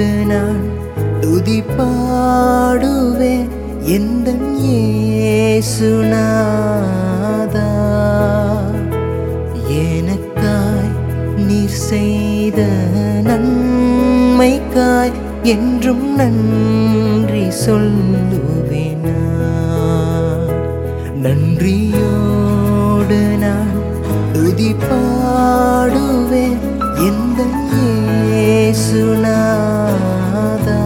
நன்றியோடு நான் துதி பாடுவேன் எந்த ஏசுநாதா எனக்காய் நீர் செய்த நன்மைக்காய் என்றும் நன்றி சொல்லுவேன் நான். நன்றியோடு நான் துதி பாடுவேன் எந்த ஏசுநாதா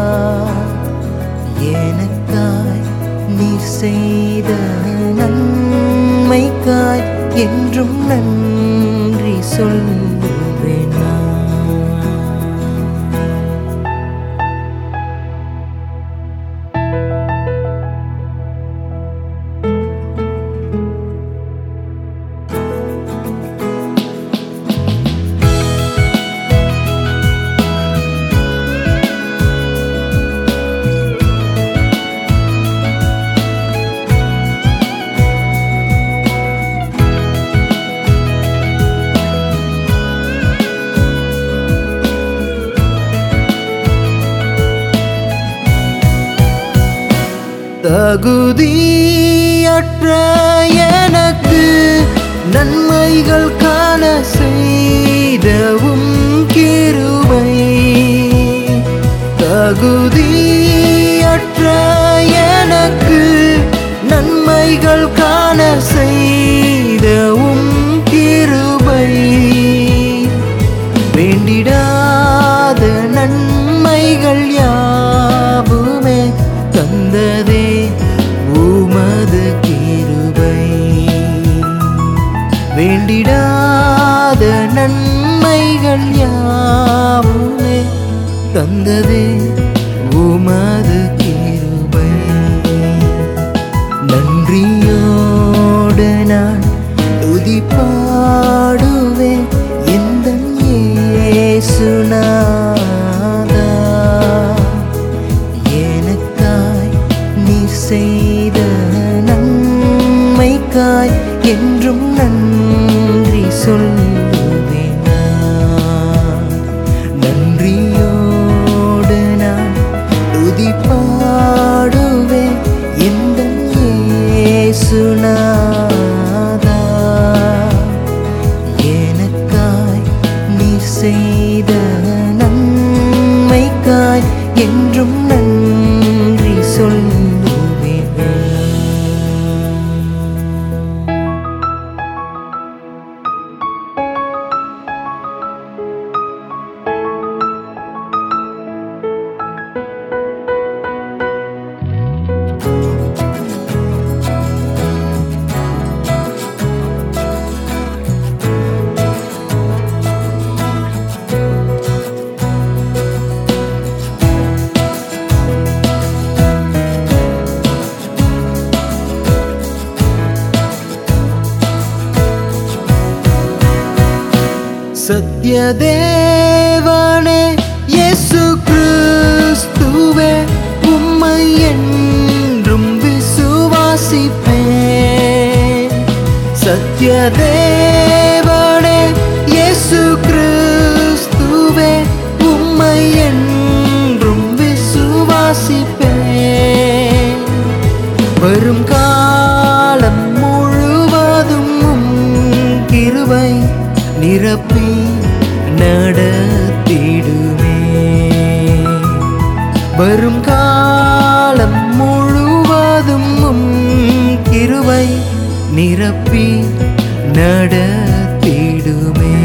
எனக்காய் நீர் செய்த நன்மைக்காய் என்றும் நன்றி சொல்லுவேன் நான். தகுதியற்ற எனக்கு நன்மைகள் காண செய்தவும் கிருபை தகுதியற்ற எனக்கு நன்மைகள் காண செய்தவும் கிருபை வேண்டிடாத நன்மைகள் யாவுமே தந்ததே உமது கிருபை வேண்டிடாத நன்மைகள் யாவுமே தந்ததே உமது கிருபை நன்றியோடு நான் துதி பாடுவேன் எந்த ஏசுநாதா எனக்காய் நீர் செய்த நன்மைக்காய் என்றும் நன்றி சொல்லுவேன் நான். நன்றியோடு நான் துதி பாடுவேன் எந்த ஏசுநாதா எனக்காய் நீர் செய்த நன்மைக்காய் என்றும் நன்றி சொல்லுவேன் சத்யதேவனே இயேசு கிறிஸ்துவே உம்மை என்றும் விசுவாசிப்பேன் சத்யதேவனே இயேசு கிறிஸ்துவே உம்மை என்றும் விசுவாசிப்பேன் வரும் காலம் முழுவதும் உம் கிருபை நிரப்பி நடத்திடுமே வரும் காலம் முழுவதும் உம் கிருபை நிரப்பி நடத்திடுமே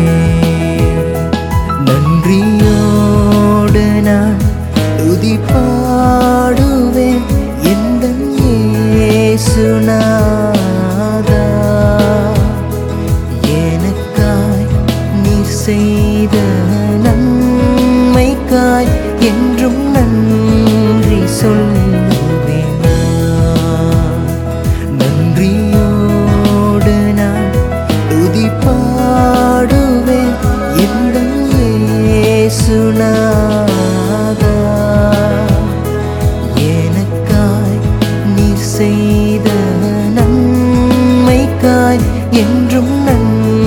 நன்றியோடு நான் துதி பாடுவேன் எந்த ஏசுநாதா எனக்காய் நீர் செய்த நன்மைக்காய் என்றும் நன்றி சொல்லுவேன் நான். நன்றியோடு நான் துதி பாடுவேன் எந்த ஏசுநாதா எனக்காய் நீர் செய்த நன்மைக்காய் என்றும்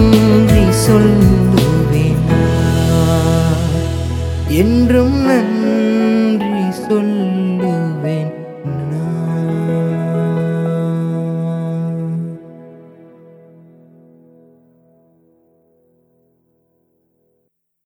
நன்றி சொல்லுவேன் நான். என்றும் நன்றி சொல்லி